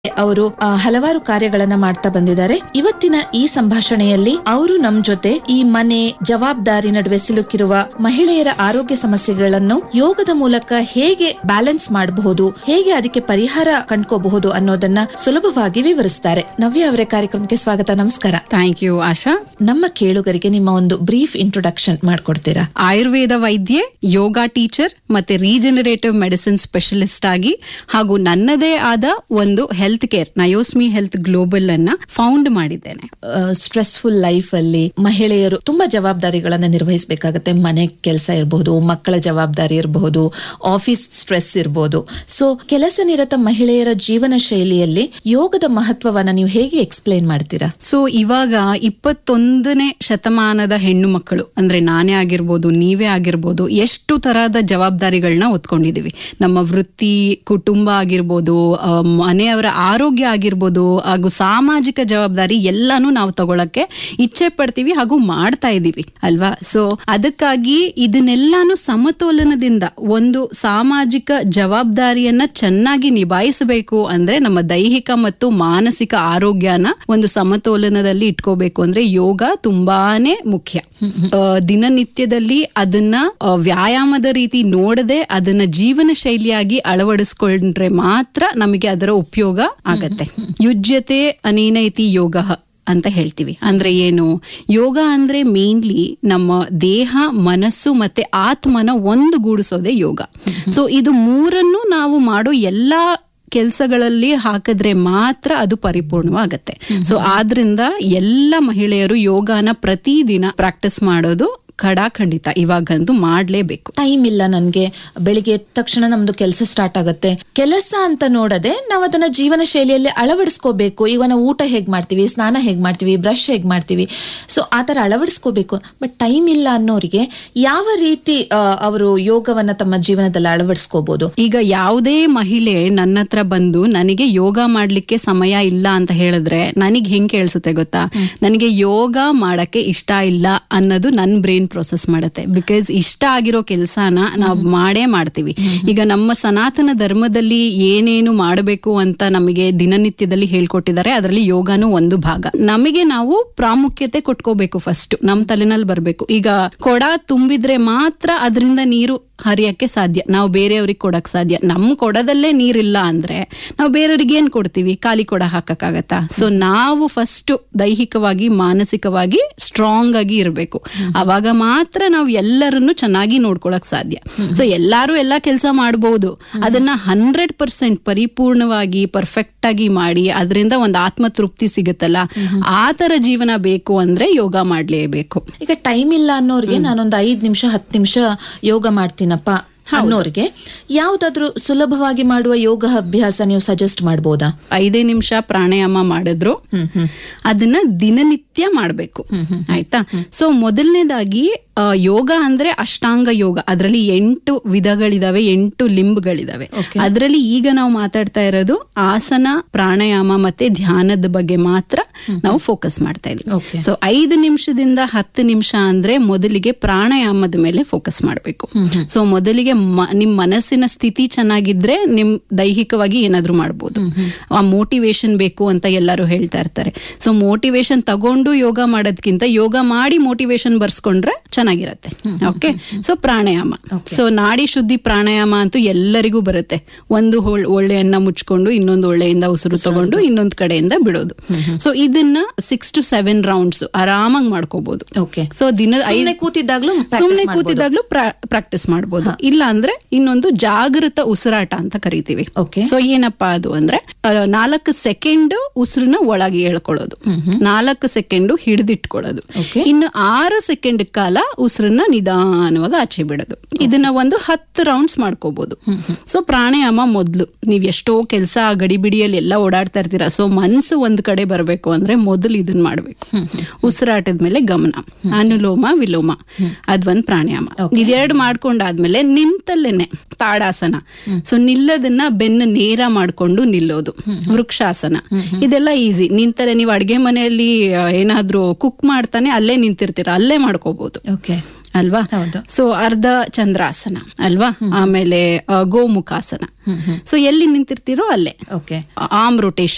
ಅವರು ಆ, ಹಲವಾರು ಕಾರ್ಯಗಳನ್ನ ಮಾಡ್ತಾ ಬಂದಿದ್ದಾರೆ ಇವತ್ತಿನ ಈ ಸಂಭಾಷಣೆಯಲ್ಲಿ ಅವರು ನಮ್ ಜೊತೆ ಈ ಮನೆ ಜವಾಬ್ದಾರಿ ನಡುವೆ ಸಿಲುಕಿರುವ ಮಹಿಳೆಯರ ಆರೋಗ್ಯ ಸಮಸ್ಯೆಗಳನ್ನು ಯೋಗದ ಮೂಲಕ ಹೇಗೆ ಬ್ಯಾಲೆನ್ಸ್ ಮಾಡಬಹುದು ಹೇಗೆ ಅದಕ್ಕೆ ಪರಿಹಾರ ಕಂಡ್ಕೋಬಹುದು ಅನ್ನೋದನ್ನ ಸುಲಭವಾಗಿ ವಿವರಿಸ್ತಾರೆ ನವ್ಯ ಅವರೇ ಕಾರ್ಯಕ್ರಮಕ್ಕೆ ಸ್ವಾಗತ ನಮಸ್ಕಾರ ಥ್ಯಾಂಕ್ ಯು ಆಶಾ ನಮ್ಮ ಕೇಳುಗರಿಗೆ ನಿಮ್ಮ ಒಂದು ಬ್ರೀಫ್ ಇಂಟ್ರೊಡಕ್ಷನ್ ಮಾಡ್ಕೊಡ್ತೀರಾ ಆಯುರ್ವೇದ ವೈದ್ಯೆ ಯೋಗ ಟೀಚರ್ ಮತ್ತೆ ರೀಜನರೇಟಿವ್ ಮೆಡಿಸಿನ್ ಸ್ಪೆಷಲಿಸ್ಟ್ ಆಗಿ ಹಾಗೂ ನನ್ನದೇ ಆದ ಒಂದು ಹೆಲ್ತ್ ಕೇರ್ ನಯೋಸ್ಮಿ ಹೆಲ್ತ್ ಗ್ಲೋಬಲ್ ಅನ್ನ ಫೌಂಡ್ ಮಾಡಿದ್ದೇನೆ ಸ್ಟ್ರೆಸ್ಫುಲ್ ಲೈಫ್ ಅಲ್ಲಿ ಮಹಿಳೆಯರು ತುಂಬಾ ಜವಾಬ್ದಾರಿಗಳನ್ನ ನಿರ್ವಹಿಸಬೇಕಾಗತ್ತೆ ಮನೆ ಕೆಲಸ ಇರಬಹುದು ಮಕ್ಕಳ ಜವಾಬ್ದಾರಿ ಇರಬಹುದು ಆಫೀಸ್ ಸ್ಟ್ರೆಸ್ ಇರಬಹುದು ಸೊ ಕೆಲಸ ನಿರತ ಮಹಿಳೆಯರ ಜೀವನ ಶೈಲಿಯಲ್ಲಿ ಯೋಗದ ಮಹತ್ವವನ್ನ ನೀವು ಹೇಗೆ ಎಕ್ಸ್ಪ್ಲೇನ್ ಮಾಡ್ತೀರಾ ಸೊ ಇವಾಗ ಇಪ್ಪತ್ತೊಂದನೇ ಶತಮಾನದ ಹೆಣ್ಣು ಮಕ್ಕಳು ಅಂದ್ರೆ ನಾನೇ ಆಗಿರ್ಬೋದು ನೀವೇ ಆಗಿರ್ಬೋದು ಎಷ್ಟು ತರಹದ ಜವಾಬ್ದಾರಿಗಳನ್ನ ಹೊತ್ಕೊಂಡಿದೀವಿ ನಮ್ಮ ವೃತ್ತಿ ಕುಟುಂಬ ಆಗಿರ್ಬೋದು ಆ, ಮನೆಯವರ ಆರೋಗ್ಯ ಆಗಿರ್ಬೋದು ಹಾಗೂ ಸಾಮಾಜಿಕ ಜವಾಬ್ದಾರಿ ಎಲ್ಲಾನು ನಾವು ತಗೊಳಕ್ಕೆ ಇಚ್ಛೆ ಪಡ್ತೀವಿ ಹಾಗೂ ಮಾಡ್ತಾ ಇದೀವಿ ಅಲ್ವಾ ಸೊ ಅದಕ್ಕಾಗಿ ಇದನ್ನೆಲ್ಲಾನು ಸಮತೋಲನದಿಂದ ಒಂದು ಸಾಮಾಜಿಕ ಜವಾಬ್ದಾರಿಯನ್ನ ಚೆನ್ನಾಗಿ ನಿಭಾಯಿಸಬೇಕು ಅಂದ್ರೆ ನಮ್ಮ ದೈಹಿಕ ಮತ್ತು ಮಾನಸಿಕ ಆರೋಗ್ಯನ ಒಂದು ಸಮತೋಲನದಲ್ಲಿ ಇಟ್ಕೋಬೇಕು ಅಂದ್ರೆ ಯೋಗ ತುಂಬಾನೇ ಮುಖ್ಯ ಆ, ದಿನನಿತ್ಯದಲ್ಲಿ ಅದನ್ನ ಆ, ವ್ಯಾಯಾಮದ ರೀತಿ ನೋಡದೆ ಅದನ್ನ ಜೀವನ ಶೈಲಿಯಾಗಿ ಅಳವಡಿಸ್ಕೊಂಡ್ರೆ ಮಾತ್ರ ನಮಗೆ ಅದರ ಉಪಯೋಗ ಆಗತ್ತೆ ಯುಜ್ಯತೆ ಅನೇನೈತಿ ಯೋಗ ಅಂತ ಹೇಳ್ತೀವಿ ಅಂದ್ರೆ ಏನು ಯೋಗ ಅಂದ್ರೆ ಮೇನ್ಲಿ ನಮ್ಮ ದೇಹ ಮನಸ್ಸು ಮತ್ತೆ ಆತ್ಮನ ಒಂದುಗೂಡಿಸೋದೇ ಯೋಗ ಸೊ ಇದು ಮೂರನ್ನು ನಾವು ಮಾಡೋ ಎಲ್ಲಾ ಕೆಲಸಗಳಲ್ಲಿ ಹಾಕಿದ್ರೆ ಮಾತ್ರ ಅದು ಪರಿಪೂರ್ಣವಾಗತ್ತೆ ಸೊ ಆದ್ರಿಂದ ಎಲ್ಲ ಮಹಿಳೆಯರು ಯೋಗನ ಪ್ರತಿದಿನ ಪ್ರಾಕ್ಟೀಸ್ ಮಾಡೋದು ಖಡಾಖಂಡಿತ ಇವಾಗಂತೂ ಮಾಡ್ಲೇಬೇಕು ಟೈಮ್ ಇಲ್ಲ ನನ್ಗೆ ಬೆಳಿಗ್ಗೆ ಎದ್ದ ತಕ್ಷಣ ನಮ್ದು ಕೆಲಸ ಸ್ಟಾರ್ಟ್ ಆಗತ್ತೆ ಕೆಲಸ ಅಂತ ನೋಡದೆ ನಾವ್ ಅದನ್ನ ಜೀವನ ಶೈಲಿಯಲ್ಲಿ ಅಳವಡಿಸ್ಕೋಬೇಕು ಈಗ ನಾವು ಊಟ ಹೇಗ್ ಮಾಡ್ತೀವಿ ಸ್ನಾನ ಹೇಗ್ ಮಾಡ್ತೀವಿ ಬ್ರಷ್ ಹೇಗ್ ಮಾಡ್ತೀವಿ ಸೊ ಆತರ ಅಳವಡಿಸ್ಕೋಬೇಕು ಬಟ್ ಟೈಮ್ ಇಲ್ಲ ಅನ್ನೋರಿಗೆ ಯಾವ ರೀತಿ ಅವರು ಯೋಗವನ್ನ ತಮ್ಮ ಜೀವನದಲ್ಲಿ ಅಳವಡಿಸ್ಕೋಬಹುದು ಈಗ ಯಾವುದೇ ಮಹಿಳೆ ನನ್ನ ಹತ್ರ ಬಂದು ನನಗೆ ಯೋಗ ಮಾಡ್ಲಿಕ್ಕೆ ಸಮಯ ಇಲ್ಲ ಅಂತ ಹೇಳಿದ್ರೆ ನನಗೆ ಹೆಂಗ್ ಕೇಳಿಸುತ್ತೆ ಗೊತ್ತಾ ನನಗೆ ಯೋಗ ಮಾಡಕ್ಕೆ ಇಷ್ಟ ಇಲ್ಲ ಅನ್ನೋದು ನನ್ನ ಬ್ರೈನ್ ಪ್ರೊಸೆಸ್ ಮಾಡುತ್ತೆ ಬಿಕಾಸ್ ಇಷ್ಟ ಆಗಿರೋ ಕೆಲ್ಸನ ನಾವು ಮಾಡೇ ಮಾಡ್ತೀವಿ ಈಗ ನಮ್ಮ ಸನಾತನ ಧರ್ಮದಲ್ಲಿ ಏನೇನು ಮಾಡಬೇಕು ಅಂತ ನಮಗೆ ದಿನನಿತ್ಯದಲ್ಲಿ ಹೇಳ್ಕೊಟ್ಟಿದ್ದಾರೆ ಅದರಲ್ಲಿ ಯೋಗನೂ ಒಂದು ಭಾಗ ನಮಗೆ ನಾವು ಪ್ರಾಮುಖ್ಯತೆ ಕೊಟ್ಕೋಬೇಕು ಫಸ್ಟ್ ನಮ್ ತಲೆನಲ್ಲಿ ಬರ್ಬೇಕು ಈಗ ಕೊಡ ತುಂಬಿದ್ರೆ ಮಾತ್ರ ಅದರಿಂದ ನೀರು ಹರಿಯಕ್ಕೆ ಸಾಧ್ಯ ನಾವು ಬೇರೆಯವ್ರಿಗೆ ಕೊಡಕ್ ಸಾಧ್ಯ ನಮ್ ಕೊಡದಲ್ಲೇ ನೀರಿಲ್ಲ ಅಂದ್ರೆ ನಾವು ಬೇರೆಯವ್ರಿಗೆ ಏನ್ ಕೊಡ್ತೀವಿ ಖಾಲಿ ಕೊಡ ಹಾಕಕ್ಕಾಗತ್ತಾ ಸೊ ನಾವು ಫಸ್ಟ್ ದೈಹಿಕವಾಗಿ ಮಾನಸಿಕವಾಗಿ ಸ್ಟ್ರಾಂಗ್ ಆಗಿ ಇರಬೇಕು ಅವಾಗ ಮಾತ್ರ ನಾವು ಎಲ್ಲರನ್ನು ಚೆನ್ನಾಗಿ ನೋಡ್ಕೊಳಕ್ ಸಾಧ್ಯ ಸೊ ಎಲ್ಲಾರು ಎಲ್ಲಾ ಕೆಲಸ ಮಾಡಬಹುದು ಅದನ್ನ ಹಂಡ್ರೆಡ್ ಪರ್ಸೆಂಟ್ ಪರಿಪೂರ್ಣವಾಗಿ ಪರ್ಫೆಕ್ಟ್ ಆಗಿ ಮಾಡಿ ಅದರಿಂದ ಒಂದು ಆತ್ಮ ತೃಪ್ತಿ ಸಿಗುತ್ತಲ್ಲ ಆ ತರ ಜೀವನ ಬೇಕು ಅಂದ್ರೆ ಯೋಗ ಮಾಡ್ಲೇಬೇಕು ಈಗ ಟೈಮ್ ಇಲ್ಲ ಅನ್ನೋರಿಗೆ ನಾನೊಂದು ಐದ್ ನಿಮಿಷ ಹತ್ತು ನಿಮಿಷ ಯೋಗ ಮಾಡ್ತೀನಪ್ಪ ಅನ್ನೋರಿಗೆ ಯಾವ್ದಾದ್ರು ಸುಲಭವಾಗಿ ಮಾಡುವ ಯೋಗ ಅಭ್ಯಾಸ ನೀವು ಸಜೆಸ್ಟ್ ಮಾಡ್ಬೋದಾ ಐದೇ ನಿಮಿಷ ಪ್ರಾಣಾಯಾಮ ಮಾಡಿದ್ರು ಹ್ಮ್ ಹ್ಮ್ ಅದನ್ನ ದಿನನಿತ್ಯ ಮಾಡ್ಬೇಕು ಆಯ್ತಾ ಸೊ ಮೊದಲನೇದಾಗಿ ಆ, ಯೋಗ ಅಂದ್ರೆ ಅಷ್ಟಾಂಗ ಯೋಗ ಅದರಲ್ಲಿ ಎಂಟು ವಿಧಗಳಿದಾವೆ ಎಂಟು ಲಿಂಬ್ಗಳಿದಾವೆ Okay. ಅದರಲ್ಲಿ ಈಗ ನಾವು ಮಾತಾಡ್ತಾ ಇರೋದು ಆಸನ ಪ್ರಾಣಾಯಾಮ ಮತ್ತೆ ಧ್ಯಾನದ ಬಗ್ಗೆ ಮಾತ್ರ ನಾವು ಫೋಕಸ್ ಮಾಡ್ತಾ ಇದೀವಿ Okay. ಸೊ ಐದು ನಿಮಿಷದಿಂದ ಹತ್ತು ನಿಮಿಷ ಅಂದ್ರೆ ಮೊದಲಿಗೆ ಪ್ರಾಣಾಯಾಮದ ಮೇಲೆ ಫೋಕಸ್ ಮಾಡಬೇಕು ಸೊ ಮೊದಲಿಗೆ ಮ- ನಿಮ್ ಮನಸ್ಸಿನ ಸ್ಥಿತಿ ಚೆನ್ನಾಗಿದ್ರೆ ನಿಮ್ ದೈಹಿಕವಾಗಿ ಏನಾದ್ರೂ ಮಾಡ್ಬೋದು ಆ ಮೋಟಿವೇಶನ್ ಬೇಕು ಅಂತ ಎಲ್ಲರೂ ಹೇಳ್ತಾ ಇರ್ತಾರೆ ಸೊ ಮೋಟಿವೇಶನ್ ತಗೊಂಡು ಯೋಗ ಮಾಡೋದ್ಕಿಂತ ಯೋಗ ಮಾಡಿ ಮೋಟಿವೇಶನ್ ಬರ್ಸ್ಕೊಂಡ್ರೆ ಚೆನ್ನಾಗಿರತ್ತೆ ಓಕೆ ಸೊ ಪ್ರಾಣಾಯಾಮ ಸೊ ನಾಡಿ ಶುದ್ಧಿ ಪ್ರಾಣಾಯಾಮ ಅಂತೂ ಎಲ್ಲರಿಗೂ ಬರುತ್ತೆ ಒಂದು ಹೊಳ್- ಒಳ್ಳೆಯನ್ನ ಮುಚ್ಕೊಂಡು ಇನ್ನೊಂದು ಒಳ್ಳೆಯಿಂದ ಉಸಿರು ತಗೊಂಡು ಇನ್ನೊಂದ್ ಕಡೆಯಿಂದ ಬಿಡೋದು ಸೊ ಇದನ್ನ ಸಿಕ್ಸ್ ಟು ಸೆವೆನ್ ರೌಂಡ್ಸ್ ಆರಾಮಾಗಿ ಮಾಡ್ಕೋಬಹುದು ಓಕೆ ಸೊ ದಿನದ ಐದು ಸುಮ್ನೆ ಕೂತಿದ್ದಾಗ್ಲೂ practice ಸುಮ್ನೆ ಮಾಡ್ಬೋದು. ಕೂತಿದ್ದಾಗ್ಲೂ ಪ್ರಾಕ್ಟೀಸ್ ಮಾಡಬಹುದು ಇಲ್ಲ ಅಂದ್ರೆ ಇನ್ನೊಂದು ಜಾಗೃತ ಉಸಿರಾಟ ಅಂತ ಕರಿತೀವಿ Okay. ಸೊ ಏನಪ್ಪಾ ಅದು ಅಂದ್ರೆ ಆ, ನಾಲ್ಕು ಸೆಕೆಂಡ್ ಉಸಿರನ್ನ ಒಳಗೆ ಎಳ್ಕೊಳ್ಳೋದು ನಾಲ್ಕು ಸೆಕೆಂಡ್ ಹಿಡಿದಿಟ್ಕೊಳ್ಳೋದು Okay. ಇನ್ನು ಆರು ಸೆಕೆಂಡ್ ಕಾಲ ಉಸಿರನ್ನ ನಿಧಾನವಾಗಿ ಆಚೆ ಬಿಡೋದು ಇದನ್ನ ಒಂದು ಹತ್ತು ರೌಂಡ್ಸ್ ಮಾಡ್ಕೋಬಹುದು ಸೊ ಪ್ರಾಣಾಯಾಮ ಮೊದ್ಲು ನೀವ್ ಎಷ್ಟೋ ಕೆಲಸ ಗಡಿಬಿಡಿಯಲ್ಲಿ ಎಲ್ಲ ಓಡಾಡ್ತಾ ಇರ್ತೀರಾ ಸೊ ಮನ್ಸು ಒಂದ್ ಕಡೆ ಬರ್ಬೇಕು ಅಂದ್ರೆ ಮೊದಲು ಇದನ್ನ ಮಾಡ್ಬೇಕು ಉಸಿರಾಟದ ಮೇಲೆ ಗಮನ ಅನುಲೋಮ ವಿಲೋಮ ಅದೊಂದ್ ಪ್ರಾಣಾಯಾಮ ಇದೆರಡು ಮಾಡ್ಕೊಂಡಾದ್ಮೇಲೆ ನಿಂತಲ್ಲೇನೆ ತಾಡಾಸನ ಸೊ ನಿಲ್ಲದನ್ನ ಬೆನ್ನು ನೇರ ಮಾಡ್ಕೊಂಡು ನಿಲ್ಲೋದು ವೃಕ್ಷಾಸನ ಇದೆಲ್ಲ ಈಸಿ ನಿಂತರೆ ನೀವು ಅಡ್ಗೆ ಮನೆಯಲ್ಲಿ ಆ, ಏನಾದ್ರೂ ಕುಕ್ ಮಾಡ್ತಾನೆ ಅಲ್ಲೇ ನಿಂತಿರ್ತೀರ ಅಲ್ಲೇ ಮಾಡ್ಕೋಬಹುದು ಓಕೆ ಅಲ್ವಾ ಹೌದು. ಸೊ ಅರ್ಧ ಚಂದ್ರಾಸನ ಅಲ್ವಾ ಆಮೇಲೆ ಆ, ಗೋಮುಖಾಸನ ಸೊ ಎಲ್ಲಿ ನಿಂತಿರ್ತೀರೋ ಅಲ್ಲೇ ಓಕೆ ಆರ್ಮ್ ರೊಟೇಷನ್